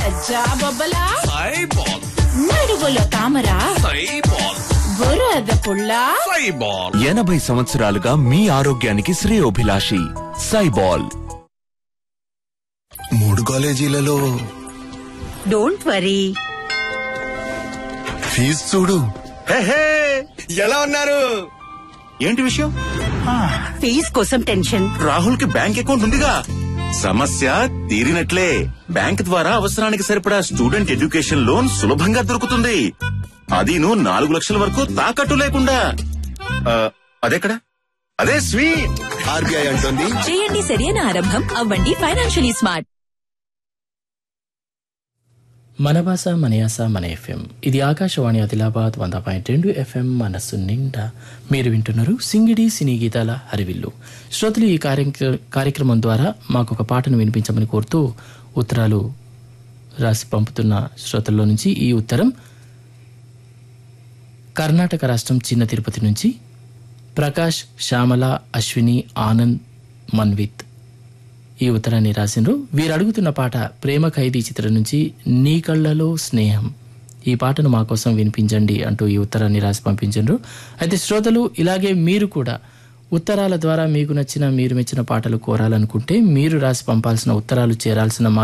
సజ్జా బొబ్బలా సైబాల్ నడువులో తామర సైబాల్ బురద పుల్ల సైబాల్ ఎనభై సంవత్సరాలుగా మీ ఆరోగ్యానికి శ్రేయోభిలాషి సైబాల్ మూడు కాలేజీలలో డోంట్ వరీ ఫీజు చూడు ఎలా ఉన్నారు ఏంటి విషయం ఫీజ్ కోసం టెన్షన్ రాహుల్ కి బ్యాంక్ అకౌంట్ ఉందిగా సమస్య తీరినట్లే బ్యాంక్ ద్వారా అవసరానికి సరిపడా స్టూడెంట్ ఎడ్యుకేషన్ లోన్ సులభంగా దొరుకుతుంది అదీను నాలుగు లక్షల వరకు తాకట్టు లేకుండా ఆ, అదెక్కడ అదే స్వీట్ ఆర్బీఐ అంటుంది చేయండి సరైన ఆరంభం అవ్వండి ఫైనాన్షియలీ స్మార్ట్ మన భాష మన యాస మన ఎఫ్ఎం ఇది ఆకాశవాణి ఆదిలాబాద్ వంద పాయింట్ రెండు ఎఫ్ఎం మనస్సు నిండా మీరు వింటున్నారు సింగిడి సినీ గీతాల హరివిల్లు శ్రోతలు ఈ కార్య కార్యక్రమం ద్వారా మాకు ఒక పాటను వినిపించమని కోరుతూ ఉత్తరాలు రాసి పంపుతున్న శ్రోతల్లో నుంచి ఈ ఉత్తరం కర్ణాటక రాష్ట్రం చిన్న తిరుపతి నుంచి ప్రకాష్ శ్యామల అశ్విని ఆనంద్ మన్విత్ ఈ ఉత్తరాన్ని రాసిండ్రు వీరు అడుగుతున్న పాట ప్రేమ ఖైదీ చిత్రం నుంచి నీ కళ్ళలో స్నేహం ఈ పాటను మా కోసం వినిపించండి అంటూ ఈ ఉత్తరాన్ని రాసి పంపించండ్రు అయితే శ్రోతలు ఇలాగే మీరు కూడా ఉత్తరాల ద్వారా మీకు నచ్చిన మీరు మెచ్చిన పాటలు కోరాలనుకుంటే మీరు రాసి పంపాల్సిన ఉత్తరాలు చేరాల్సిన మా